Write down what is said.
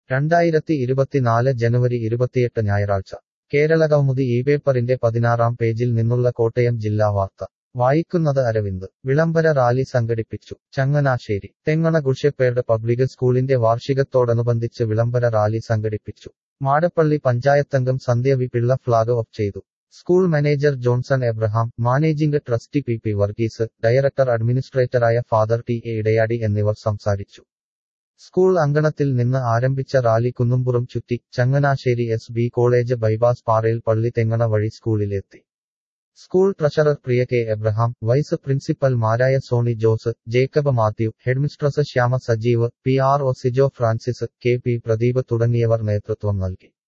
രണ്ടായിരത്തി ഇരുപത്തിനാല് ജനുവരി ഇരുപത്തിയെട്ട് ഞായറാഴ്ച കേരള കൗമുദി ഈ പേപ്പറിന്റെ പതിനാറാം പേജിൽ നിന്നുള്ള കോട്ടയം ജില്ലാ വാർത്ത വായിക്കുന്നത് അരവിന്ദ് വിളംബര റാലി സംഘടിപ്പിച്ചു ചങ്ങനാശ്ശേരി തെങ്ങണ ഗുഷപ്പേർഡ് പബ്ലിക് സ്കൂളിന്റെ വാർഷികത്തോടനുബന്ധിച്ച് വിളംബര റാലി സംഘടിപ്പിച്ചു മാടപ്പള്ളി പഞ്ചായത്തംഗം Sandhya V Pillai flag off ചെയ്തു school manager Johnson Abraham managing trustee P P Varghese director അഡ്മിനിസ്ട്രേറ്ററായ ഫാദർ ടി എ ഇടയാടി എന്നിവർ സംസാരിച്ചു സ്കൂൾ അങ്കണത്തിൽ നിന്ന് ആരംഭിച്ച റാലി കുന്നുംപുറം ചുറ്റി Changanassery S B college bypass പാറയിൽ പള്ളി തെങ്ങണ വഴി സ്കൂളിലെത്തി school treasurer Priya K Abraham vice പ്രിൻസിപ്പൽമാരായ Sony Jose Jacob Mathew headmistress Shyama Sajeev P R O Sijo Francis K P Pradeep തുടങ്ങിയവർ നേതൃത്വം നൽകി